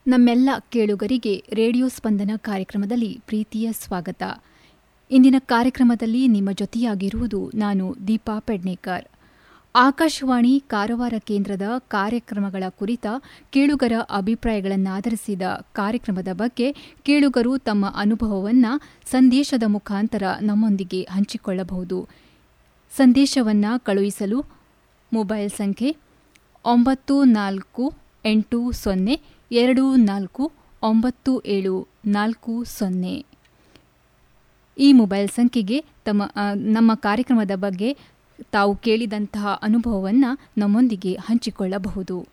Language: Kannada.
ನಮ್ಮೆಲ್ಲ ಕೇಳುಗರಿಗೆ ರೇಡಿಯೋ ಸ್ಪಂದನ ಕಾರ್ಯಕ್ರಮದಲ್ಲಿ ಪ್ರೀತಿಯ ಸ್ವಾಗತ ಇಂದಿನ ಕಾರ್ಯಕ್ರಮದಲ್ಲಿ ನಿಮ್ಮ ಜೊತೆಯಾಗಿರುವುದು ನಾನು ದೀಪಾ ಪೆಡ್ನೇಕರ್ ಆಕಾಶವಾಣಿ ಕಾರವಾರ ಕೇಂದ್ರದ ಕಾರ್ಯಕ್ರಮಗಳ ಕುರಿತ ಕೇಳುಗರ ಅಭಿಪ್ರಾಯಗಳನ್ನಾಧರಿಸಿದ ಕಾರ್ಯಕ್ರಮದ ಬಗ್ಗೆ ಕೇಳುಗರು ತಮ್ಮ ಅನುಭವವನ್ನು ಸಂದೇಶದ ಮುಖಾಂತರ ನಮ್ಮೊಂದಿಗೆ ಹಂಚಿಕೊಳ್ಳಬಹುದು ಸಂದೇಶವನ್ನು ಕಳುಹಿಸಲು ಮೊಬೈಲ್ ಸಂಖ್ಯೆ ಒಂಬತ್ತು ನಾಲ್ಕು ಎಂಟು ಸೊನ್ನೆ ಎರಡು ನಾಲ್ಕು ಒಂಬತ್ತು ಏಳು ನಾಲ್ಕು ಸೊನ್ನೆ ಈ ಮೊಬೈಲ್ ಸಂಖ್ಯೆಗೆ ತಮ್ಮ ಆ, ನಮ್ಮ ಕಾರ್ಯಕ್ರಮದ ಬಗ್ಗೆ ತಾವು ಕೇಳಿದಂತಹ ಅನುಭವವನ್ನು ನಮ್ಮೊಂದಿಗೆ ಹಂಚಿಕೊಳ್ಳಬಹುದು